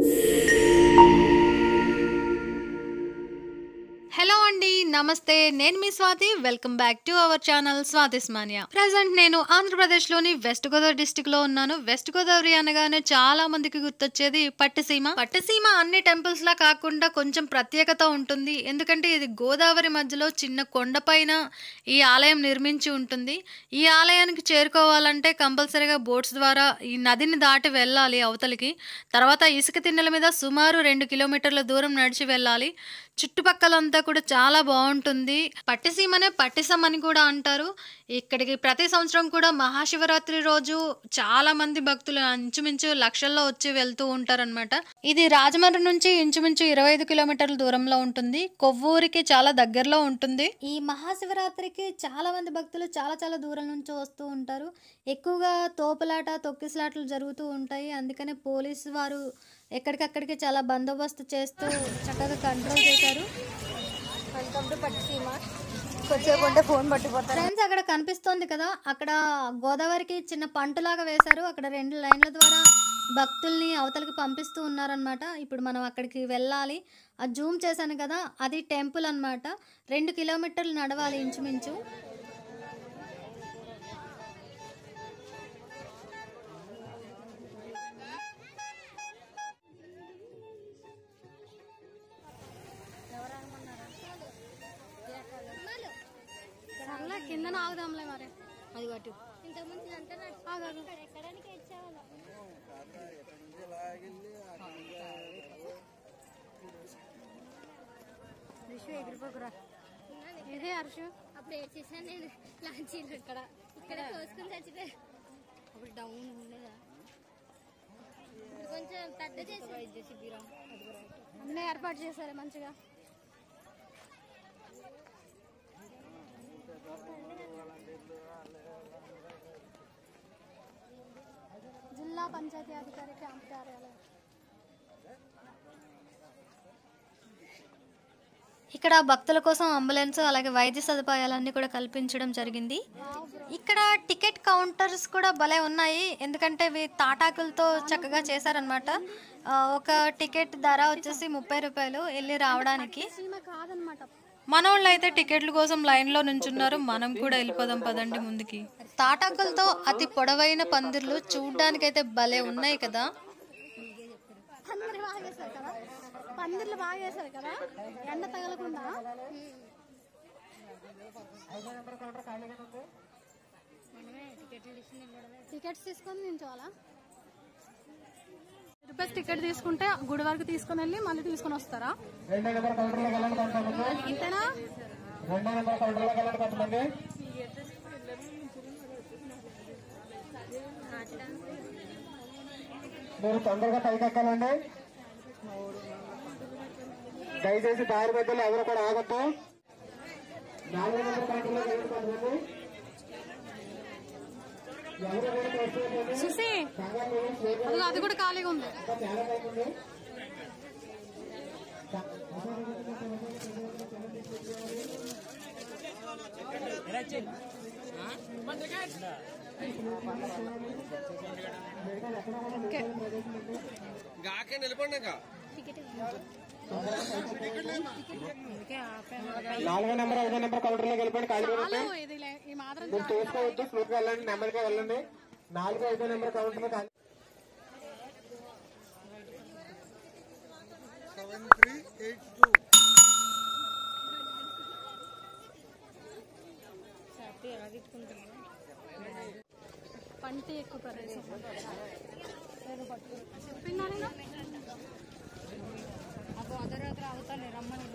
Hello అండి నమస్తే నేను మీ Swathi welcome back to our channel Swathi's mania present నేను ఆంధ్రప్రదేశ్లోని వెస్ట్ గోదావరి డిస్టిక్ లో ఉన్నాను వెస్ట్ గోదావరి అనగానే చాలా మందికి గుర్తొచ్చేది పట్టిసీమ పట్టిసీమ అన్ని టెంపుల్స్ లా కాకుండా కొంచెం ప్రత్యేకత ఉంటుంది ఎందుకంటే ఇది గోదావరి మధ్యలో చిన్న కొండపైన ఈ ఆలయం నిర్మించి ఉంటుంది ఈ ఆలయానికి చేరుకోవాలంటే కంపల్సరీగా బోట్స్ ద్వారా ఈ నదిని దాటి వెళ్ళాలి అవతలికి తర్వాత ఇసుక తిన్నెల మీద సుమారు రెండు కిలోమీటర్ల దూరం నడిచి వెళ్ళాలి చుట్టుపక్కలంతా కూడా చాలా బాగుంటుంది పట్టిసీమనే పట్టిసం అని కూడా అంటారు ఇక్కడికి ప్రతి సంవత్సరం కూడా మహాశివరాత్రి రోజు చాలా మంది భక్తులు ఇంచుమించు లక్షల్లో వచ్చి వెళ్తూ ఉంటారనమాట ఇది రాజమండ్రి నుంచి ఇంచుమించు ఇరవై ఐదు కిలోమీటర్ల దూరంలో ఉంటుంది కొవ్వూరికి చాలా దగ్గరలో ఉంటుంది ఈ మహాశివరాత్రికి చాలా మంది భక్తులు చాలా చాలా దూరం నుంచి వస్తూ ఉంటారు ఎక్కువగా తోపులాట తొక్కిసలాటలు జరుగుతూ ఉంటాయి అందుకనే పోలీసు వారు ఎక్కడికక్కడికి చాలా బందోబస్తు చేస్తూ చక్కగా కంట్రోల్ చేశారు వెల్కమ్ టు పట్టిసీమ కొద్దిసేపు ఫోన్ పట్టిపోతారు ఫ్రెండ్స్ అక్కడ కనిపిస్తోంది కదా అక్కడ గోదావరికి చిన్న పంటలాగా వేశారు అక్కడ రెండు లైన్ల ద్వారా భక్తుల్ని అవతలకి పంపిస్తూ ఉన్నారనమాట ఇప్పుడు మనం అక్కడికి వెళ్ళాలి అది జూమ్ చేశాను కదా అది టెంపుల్ అన్నమాట రెండు కిలోమీటర్లు నడవాలి ఇంచుమించు సర్లే కింద ఆగుదాంలే మరి అది కట్టు ఇదే హర్షు అప్పుడు ఏడ్చేసాను నేను లాంచీలు ఇక్కడ ఇక్కడ కోసుకుని చచ్చిపోయి అప్పుడు డౌన్ ఉండేదా ఇప్పుడు కొంచెం పెద్ద చేసి అన్నీ ఏర్పాటు చేశారు మంచిగా జిల్లా పంచాయతీ అధికారి క్యాంప్ కార్యాలయం ఇక్కడ భక్తుల కోసం అంబులెన్స్ అలాగే వైద్య సదుపాయాలన్నీ కూడా కల్పించడం జరిగింది ఇక్కడ టికెట్ కౌంటర్స్ కూడా భలే ఉన్నాయి ఎందుకంటే ఇవి తాటాకులతో చక్కగా చేశారనమాట ఒక టికెట్ ధర వచ్చేసి ముప్పై రూపాయలు వెళ్ళి రావడానికి మనోళ్ళు అయితే టికెట్ల కోసం లైన్ లో నుంచున్నారు మనం కూడా వెళ్ళిపోదాం పదండి ముందుకి తాటాకులతో అతి పొడవైన పందిర్లు చూడ్డానికైతే భలే ఉన్నాయి కదా పందిర్లు బాగా వేశారు కదా పందిర్లు బాగా వేశారు కదా ఎండ తగలకుండా టికెట్స్ తీసుకొని నించోవాలా రూపాయస్ టికెట్ తీసుకుంటే గుడి వరకు తీసుకొని వెళ్ళి మళ్ళీ తీసుకొని వస్తారా రెండో నెంబర్ కౌంటర్లోకి వెళ్ళండి కొంతమంది ఇంతేనా రెండో నెంబర్ కౌంటర్లోకి వెళ్ళండి కొంతమంది మీరు తొందరగా పైకి ఎక్కాలండి దయచేసి దారి మధ్యలో ఎవరు కూడా ఆగొద్దు నాలుగో నెంబర్ కౌంటర్లోకి వెళ్ళండి కొంతమంది ఎవరు కూడా ప్రశ్న చూసి అదిగో అది కూడా ఖాళీగా ఉంది చాలా టైం ఉంది నాలుగో నెంబర్ ఐదో నెంబర్ కౌంటర్లోకి వెళ్ళిపోండి ఖాళీ ఉంది ఇది లే- ఈ మాత్రం మీరు చూసుకోవద్దు స్లోప్ వెళ్ళండి నెమ్మదిగా వెళ్ళండి నాలుగో ఐదో నెంబర్ కౌంటర్ ఖాళీ పంటి ఎక్కువ ప్రదేశం చెప్పిందా నేను అర్ధరాత్రి అవుతాను రమ్మని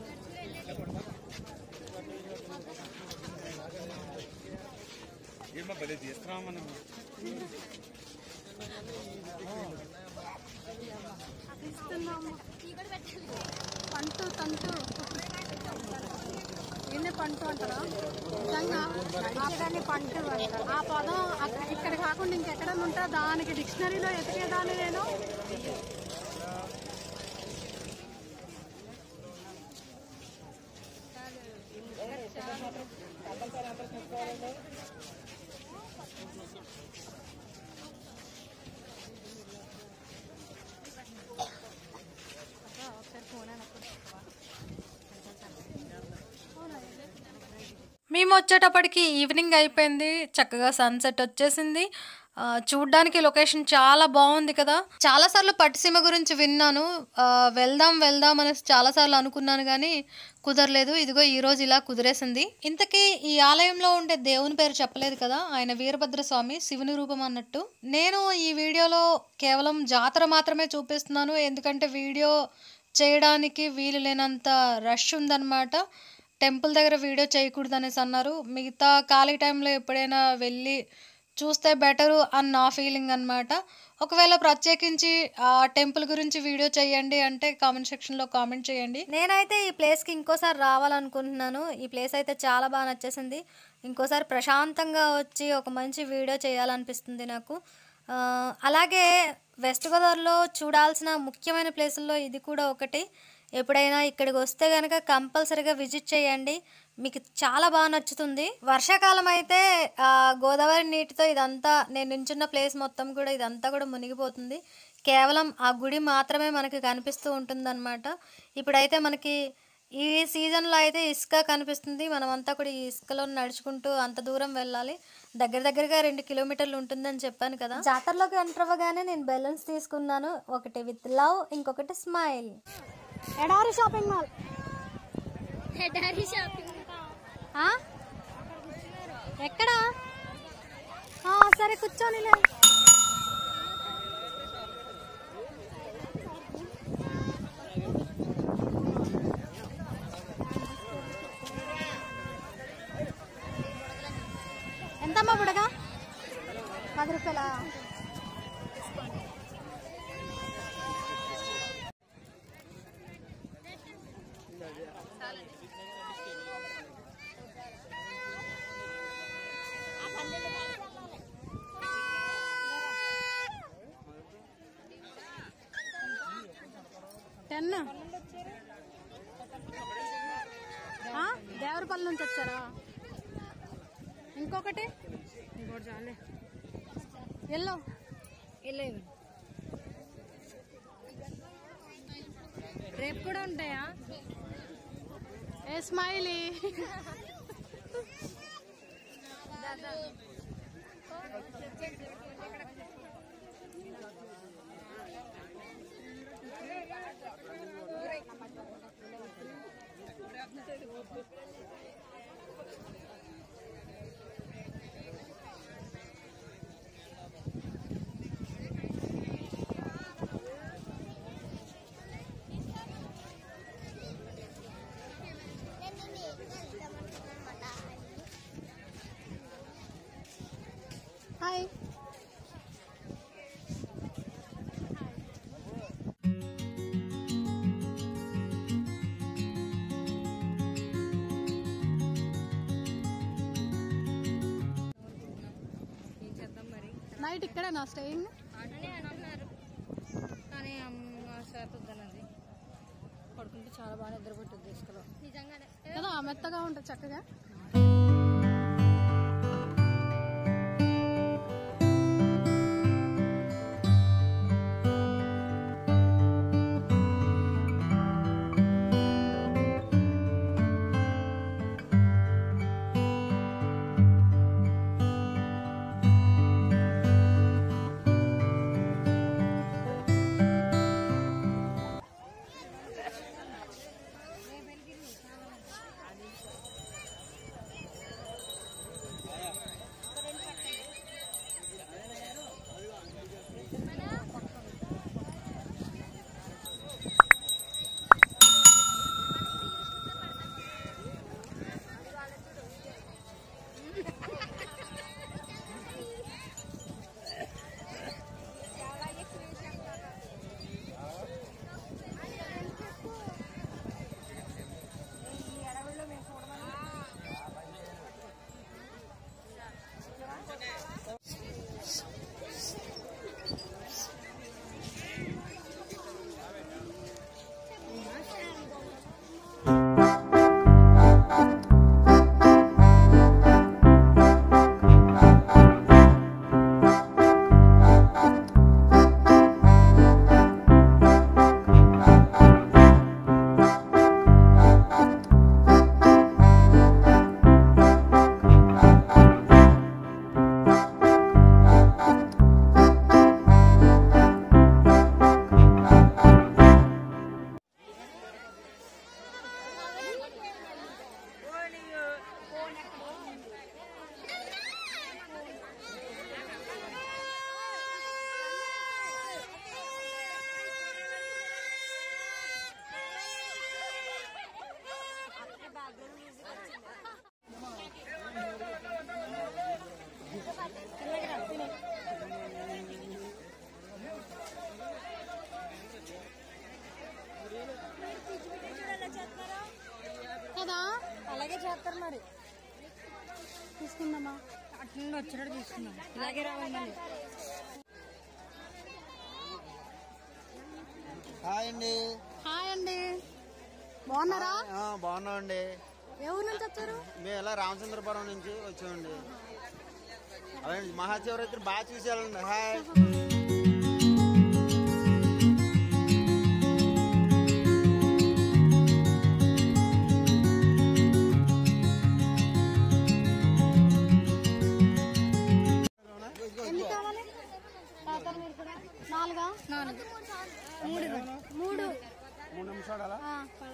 ఏమో భలే చేస్తున్నాం మనం ఇస్తున్నాము పంటు తంటు ఏంది పంటు అంటారా నిజంగా అక్కడని పంటు అంటారు ఆ పదం అక్క- ఇక్కడ కాకుండా ఇంకెక్కడ ఉంటా దానికి డిక్షనరీలో ఎతికేదాన్ని నేను మేము వచ్చేటప్పటికి ఈవినింగ్ అయిపోయింది చక్కగా సన్సెట్ వచ్చేసింది ఆ, చూడ్డానికి లొకేషన్ చాలా బాగుంది కదా చాలాసార్లు పట్టిసీమ గురించి విన్నాను ఆ, వెళ్దాం వెళ్దాం అనేసి చాలాసార్లు అనుకున్నాను కానీ కుదరలేదు ఇదిగో ఈ రోజు ఇలా కుదిరేసింది ఇంతకీ ఈ ఆలయంలో ఉండే దేవుని పేరు చెప్పలేదు కదా ఆయన వీరభద్ర స్వామి శివుని రూపం అన్నట్టు నేను ఈ వీడియోలో కేవలం జాతర మాత్రమే చూపిస్తున్నాను ఎందుకంటే వీడియో చేయడానికి వీలు లేనంత రష్ ఉందన్నమాట టెంపుల్ దగ్గర వీడియో చేయకూడదు అనేసి అన్నారు మిగతా ఖాళీ టైంలో ఎప్పుడైనా వెళ్ళి చూస్తే బెటరు అని నా ఫీలింగ్ అనమాట ఒకవేళ ప్రత్యేకించి ఆ టెంపుల్ గురించి వీడియో చేయండి అంటే కామెంట్ సెక్షన్లో కామెంట్ చేయండి నేనైతే ఈ ప్లేస్కి ఇంకోసారి రావాలనుకుంటున్నాను ఈ ప్లేస్ అయితే చాలా బాగా నచ్చేసింది ఇంకోసారి ప్రశాంతంగా వచ్చి ఒక మంచి వీడియో చేయాలనిపిస్తుంది నాకు ఆ, అలాగే వెస్ట్ గోదావరిలో చూడాల్సిన ముఖ్యమైన ప్లేసుల్లో ఇది కూడా ఒకటి ఎప్పుడైనా ఇక్కడికి వస్తే కనుక కంపల్సరీగా విజిట్ చేయండి మీకు చాలా బాగా నచ్చుతుంది వర్షాకాలం అయితే ఆ, గోదావరి నీటితో ఇదంతా నేను నించున్న ప్లేస్ మొత్తం కూడా ఇదంతా కూడా మునిగిపోతుంది కేవలం ఆ గుడి మాత్రమే మనకి కనిపిస్తూ ఉంటుందన్నమాట ఇప్పుడైతే మనకి ఈ సీజన్లో అయితే ఇసుక కనిపిస్తుంది మనమంతా కూడా ఈ ఇసుకలో నడుచుకుంటూ అంత దూరం వెళ్ళాలి దగ్గర దగ్గరగా రెండు కిలోమీటర్లు ఉంటుందని చెప్పాను కదా జాతరలోకి ఎంటర్ అవ్వగానే నేను బెలూన్స్ తీసుకున్నాను ఒకటి విత్ లవ్ ఇంకొకటి స్మైల్ ఎడారి షాపింగ్ మాల్ డాడీ షాపింగ్ ఎక్కడా ఆ, సరే కూర్చొని ఎంతమ్మా బుడగా పది రూపాయలా టెన్ దేవరపల్లి నుంచి వచ్చారా ఇంకొకటి ఇంకోటి చాలే ఎల్లో రేపు కూడా ఉంటాయా ఏ స్మైలీ హాయ్ నైట్ ఇక్కడే నా స్టేయింగ్ అని అంటున్నారు కానీ అమ్మ సార్ వద్దన్నది పడుకుంటే చాలా బాగా నిద్రపోతుంది ఇసుకలో నిజంగానే కదా మెత్తగా ఉంటుంది చక్కగా మరి తీసుకుందామా అటు నుండి వచ్చినట్టు తీసుకుందాం ఇలాగే రావాలి మళ్ళీ హాయ్ అండి హాయ్ అండి బాగున్నారా ఆ, బాగున్నామండి ఏ ఊరు నుంచి వచ్చారు మేము ఇలా రామచంద్రపురం నుంచి వచ్చామండి అదే మహాశివరాత్రి బాగా చూసేయాలండి హాయ్ ఎన్ని కావాలి తాతలు మీరు కూడా నాలుగా నాలుగు మూడు ఇవ్వండి. మూడు ఆ.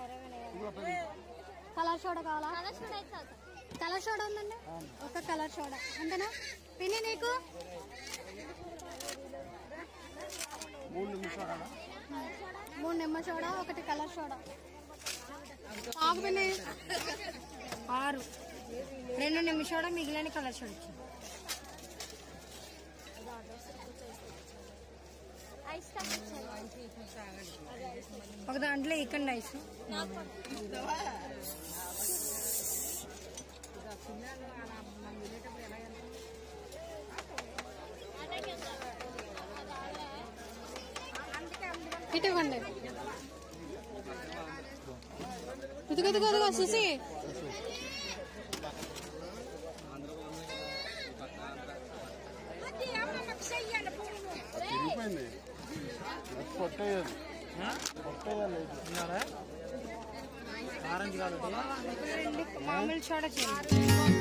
కలర్ సోడా కావాలా కలర్ సోడా ఉందండి ఒక కలర్ సోడా అంతేనా పిన్ని నీకు మూడు నిమ్మ సోడా ఒకటి కలర్ సోడా ఆగు పిన్ని ఆరు రెండు నిమ్మ సోడా మిగిలిన కలర్ సోడా ఇచ్చింది ఒక దాంట్లో ఇక్కడ ఐస్ ఇటు ఇవ్వండి ఇదిగో ఇదిగో ఇదిగో సుసి మామూలు చోట చేయండి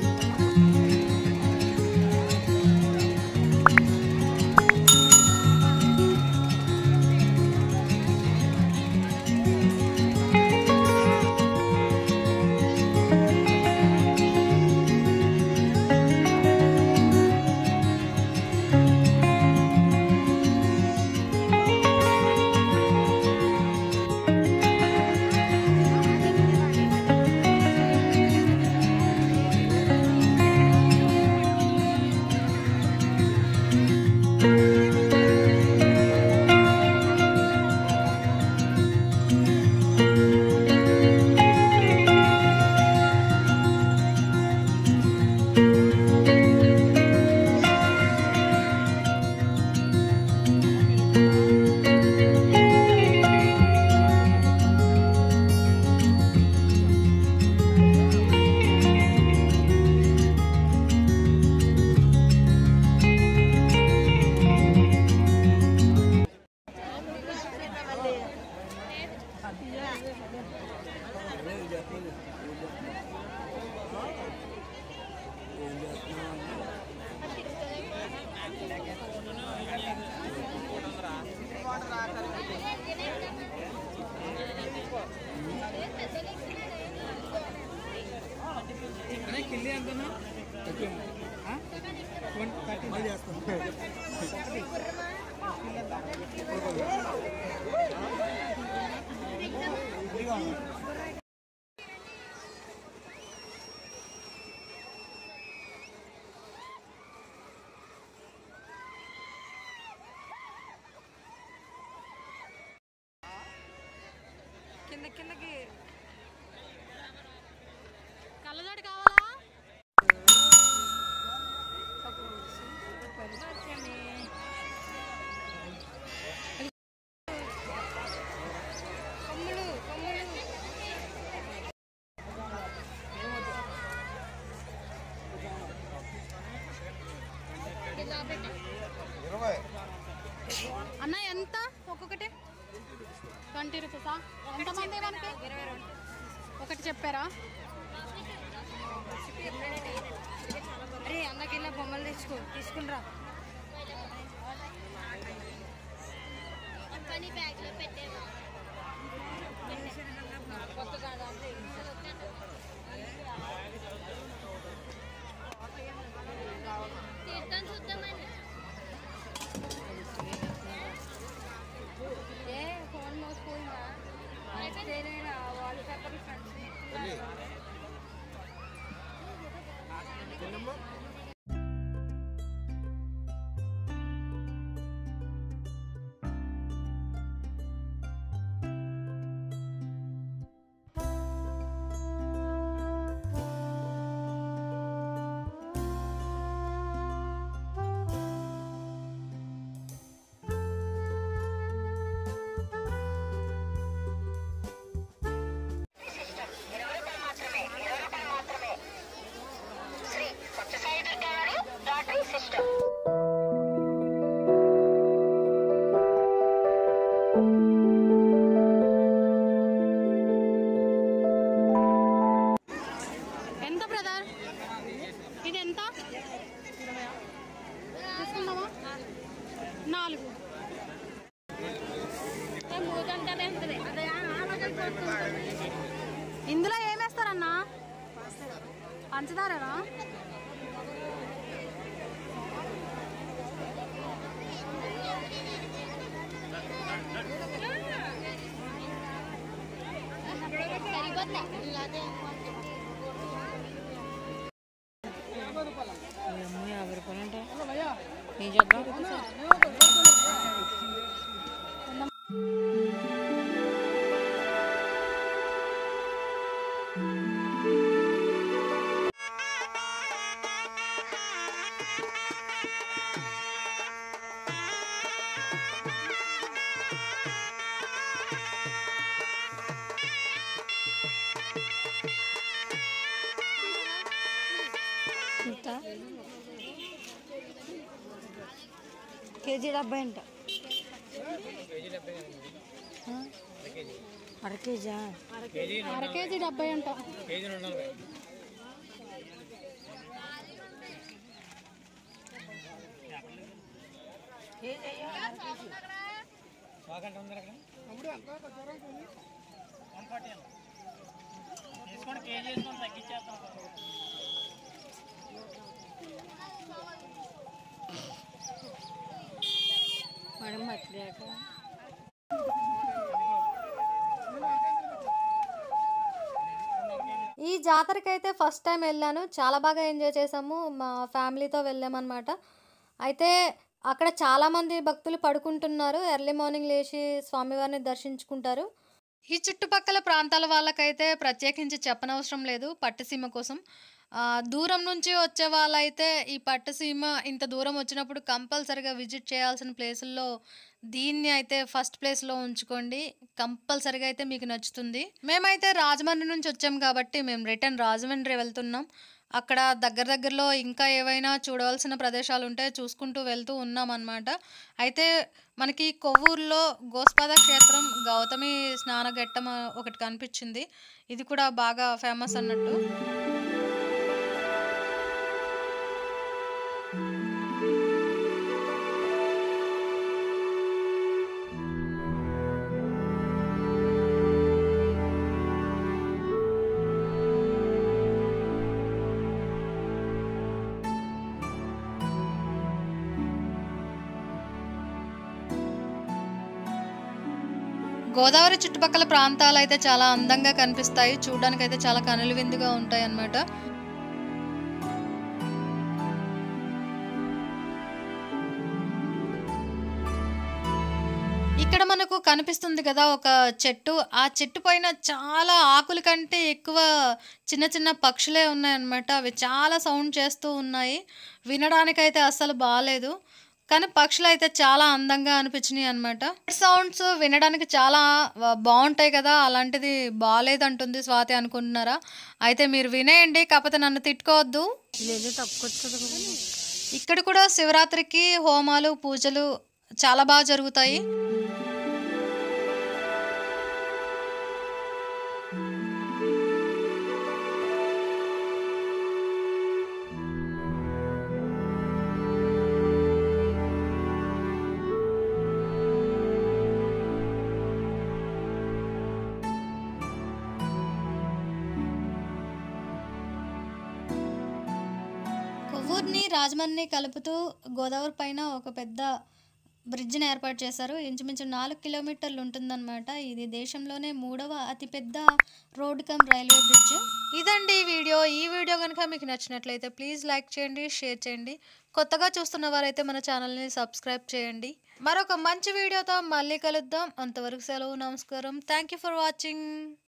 కింద కిందకి కళ్ళజోడు కావాలా కొమ్ములు కొమ్ములు అన్న ఎంత ఒక్కొక్కటి ట్వంటీ రూపీసా ఎంతమంది మనకి ఒకటి చెప్పారా అరే అన్నకెళ్ళి బొమ్మలు తెచ్చుకో తీసుకునిరా పని బ్యాగ్ లో పెట్టేవా తీర్థం చూద్దామని ఏ ఫోన్ మోసుకుందా వాల్ పేపర్ ఇందులో ఏమేస్తారన్నా పంచదారనా కేజీ డెబ్బై అంట అర కేజా అర కేజీ డెబ్బై అంట మేడం మర్చిపోయాక ఈ జాతరకి అయితే ఫస్ట్ టైం వెళ్ళాను చాలా బాగా ఎంజాయ్ చేసాము మా ఫ్యామిలీతో వెళ్ళామన్నమాట అయితే అక్కడ చాలామంది భక్తులు పడుకుంటున్నారు ఎర్లీ మార్నింగ్ లేచి స్వామివారిని దర్శించుకుంటారు ఈ చుట్టుపక్కల ప్రాంతాల వాళ్ళకైతే ప్రత్యేకించి చెప్పనవసరం లేదు పట్టుసీమ కోసం ఆ, దూరం నుంచి వచ్చే వాళ్ళైతే ఈ పట్టుసీమ ఇంత దూరం వచ్చినప్పుడు కంపల్సరిగా విజిట్ చేయాల్సిన ప్లేసుల్లో దీన్ని అయితే ఫస్ట్ ప్లేస్లో ఉంచుకోండి కంపల్సరిగా అయితే మీకు నచ్చుతుంది మేమైతే రాజమండ్రి నుంచి వచ్చాం కాబట్టి మేము రిటర్న్ రాజమండ్రి వెళ్తున్నాం అక్కడ దగ్గర దగ్గరలో ఇంకా ఏవైనా చూడవలసిన ప్రదేశాలు ఉంటే చూసుకుంటూ వెళ్తూ ఉన్నాం అన్నమాట అయితే మనకి కొవ్వూరులో గోస్పాద క్షేత్రం గౌతమి స్నానఘట్టం ఒకటి కనిపించింది ఇది కూడా బాగా ఫేమస్ అన్నట్టు గోదావరి చుట్టుపక్కల ప్రాంతాలు అయితే చాలా అందంగా కనిపిస్తాయి చూడడానికి అయితే చాలా కనుల విందుగా ఉంటాయి అన్నమాట ఇక్కడ మనకు కనిపిస్తుంది కదా ఒక చెట్టు ఆ చెట్టు పైన చాలా ఆకుల కంటే ఎక్కువ చిన్న చిన్న పక్షులే ఉన్నాయన్నమాట అవి చాలా సౌండ్ చేస్తూ ఉన్నాయి వినడానికైతే అస్సలు బాగాలేదు కానీ పక్షులు అయితే చాలా అందంగా అనిపించినాయి అనమాట సౌండ్స్ వినడానికి చాలా బా- బాగుంటాయి కదా అలాంటిది బాగాలేదంటుంది స్వాతి అనుకుంటున్నారా అయితే మీరు వినేయండి కాకపోతే నన్ను తిట్టుకోవద్దు ఇదేదో తక్కువ ఇక్కడ కూడా శివరాత్రికి హోమాలు పూజలు చాలా బాగా జరుగుతాయి కొవ్వూరుని రాజమండ్రిని కలుపుతూ గోదావరి పైన ఒక పెద్ద బ్రిడ్జ్ని ఏర్పాటు చేశారు ఇంచుమించు నాలుగు కిలోమీటర్లు ఉంటుందన్నమాట ఇది దేశంలోనే మూడవ అతిపెద్ద రోడ్ కమ్ రైల్వే బ్రిడ్జ్ ఇదండి ఈ వీడియో ఈ వీడియో కనుక మీకు నచ్చినట్లయితే ప్లీజ్ లైక్ చేయండి షేర్ చేయండి కొత్తగా చూస్తున్న వారైతే మన ఛానల్ని సబ్స్క్రైబ్ చేయండి మరొక మంచి వీడియోతో మళ్ళీ కలుద్దాం అంతవరకు సెలవు నమస్కారం థ్యాంక్ యూ ఫర్ వాచింగ్